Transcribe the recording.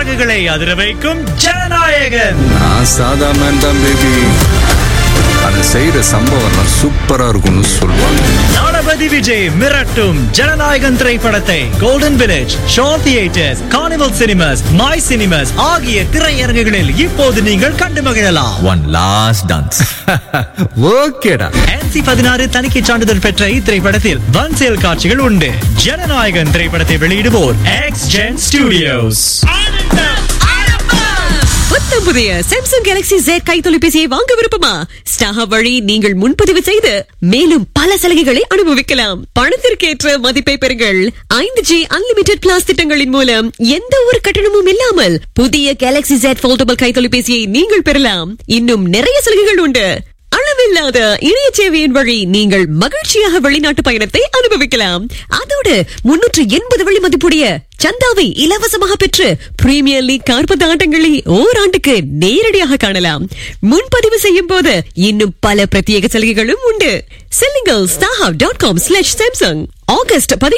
உலகுகளை அதிர வைக்கும் ஜனநாயகன் நான் சாதா மேன் தான் பேபி அதை செய்யற சம்பவம்லாம் சூப்பரா இருக்கும்னு சொல்லுவாங்க தளபதி விஜய் மிரட்டும் ஜனநாயகன் திரைப்படத்தை golden village show theatres carnival cinemas my cinemas ஆகிய திரையரங்குகளில் இப்போது நீங்கள் கண்டு மகிழலாம் ஒன் லாஸ்ட் டான்ஸ் ஓகேடா NC பதினாறு தணிக்கை சான்றிதழ் பெற்ற இத்திரைப்படத்தில் வன்செயல் காட்சிகள் உண்டு ஜனநாயகன் திரைப்படத்தை வெளியிடுவோர் எக்ஸ் ஜென் ஸ்டுடியோஸ் புத்தம் புதிய சாம்சங் கேலக்ஸி Z கை தொலைபேசியை வாங்க விருப்பமா ஸ்டாஹப் வழி நீங்கள் முன்பதிவு செய்து மேலும் பல சலுகைகளை அனுபவிக்கலாம் பணத்திற்கேற்ற மதிப்பை பெறுங்கள் ஐந்து ஜி அன்லிமிடெட் பிளாஸ் திட்டங்களின் மூலம் எந்த ஒரு கட்டணமும் இல்லாமல் புதிய கேலக்ஸி Z போல்டபிள் கை தொலைபேசியை நீங்கள் பெறலாம் இன்னும் நிறைய சலுகைகள் உண்டு அளவில்லாத இணைய சேவையின் வழி நீங்கள் மகிழ்ச்சியாக வெளிநாட்டு பயணத்தை அனுபவிக்கலாம் அதோடு முன்னூற்று எண்பது வெள்ளி மதிப்புடைய சந்தாவை இலவசமாக பெற்று பிரீமியர் லீக் கார்பந்து ஆட்டங்களை ஓராண்டுக்கு நேரடியாக காணலாம் முன்பதிவு செய்யும் போது இன்னும் பல பிரத்யேக சலுகைகளும் உண்டு செல்லுங்கள் ஸ்டாஹப் dot com slash Samsung August